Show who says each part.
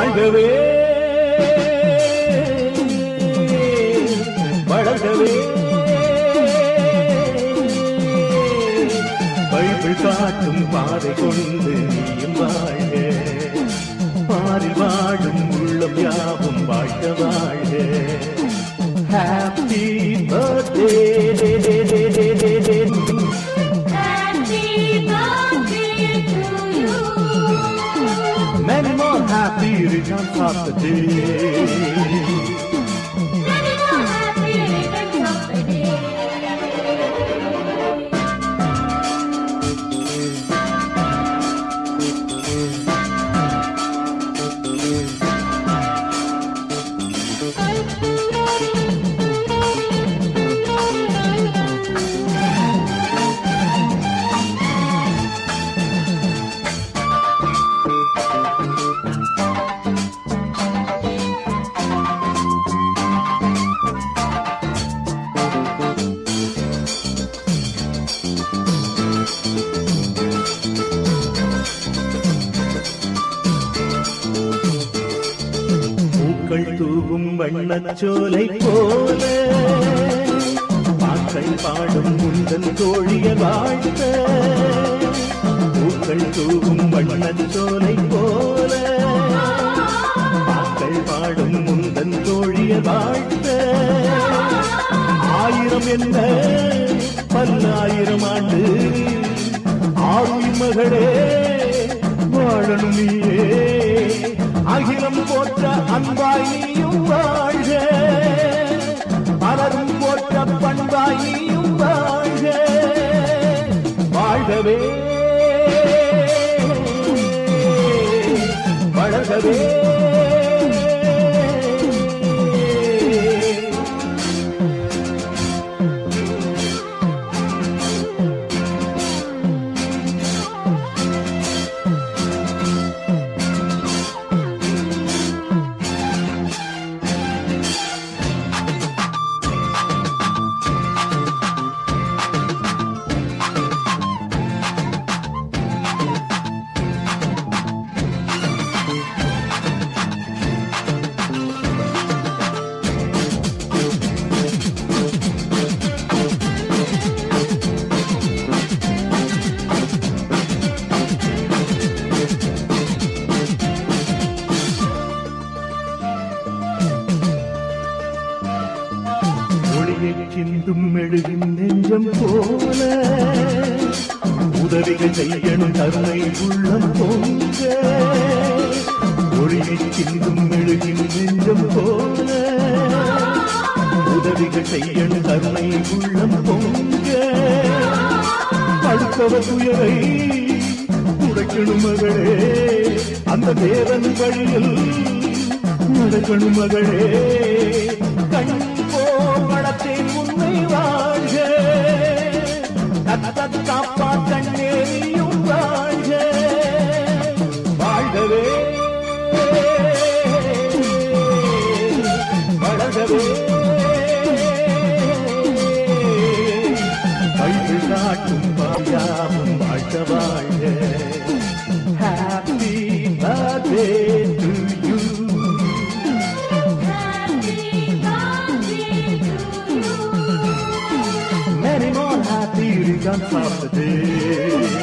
Speaker 1: வாழ்கவே வளர்கவே பைபிள் காட்டும் பாதை கொண்டு நீயும் வாழ்க பாரில் வாழும் உள்ளம் யாவும் வாழ்க வாழ்க happy birthday
Speaker 2: Happy birthday to you.
Speaker 1: Many more happy returns of the day.
Speaker 2: Many more happy returns of the day.
Speaker 1: பூக்கள் தூவும் வண்ணச்சோலை போல பாக்கள் பாடும் முந்தன் தோழிய வாழ்த்த பூக்கள் தூவும் வண்ணச்சோலை போல பாக்கள் பாடும் முந்தன் தோழிய வாழ்த்த ஆயிரம் என்ன பல்லாயிரம் ஆண்டு ஆறும் மகளே வாழணும் நீயே அகிலம் போற்ற அன்பாய் நீயும் வாழ்க பலரும் போற்ற பண்பாய் நீயும் வாழ்க வாழ்கவே வளர்கவே ஒளியைச் சிந்தும் மெழுகின் நெஞ்சம் போல உதவிகள் செய்யணும் கருணை உள்ளம் பொங்க ஒளியைச் சிந்தும் மெழுகின் நெஞ்சம் போல உதவிகள் செய்யணும் கருணை உள்ளம் பொங்க அடுத்தவர் துயரை உடைக்கணும் மகளே அந்த தேவன் வழியில் நடக்கணும் மகளே கண் போல் வளர்த்தேன் உண்மை வாழ்க தத்தத் காப்பா கண்ணேரியும் வாழ்க வாழ்கவே வளர்கவே பைபிள் காட்டும் பாயாவும் வாழ்க வாழ்க happy birthday to you
Speaker 2: Happy birthday to you.
Speaker 1: Many more happy returns of the day.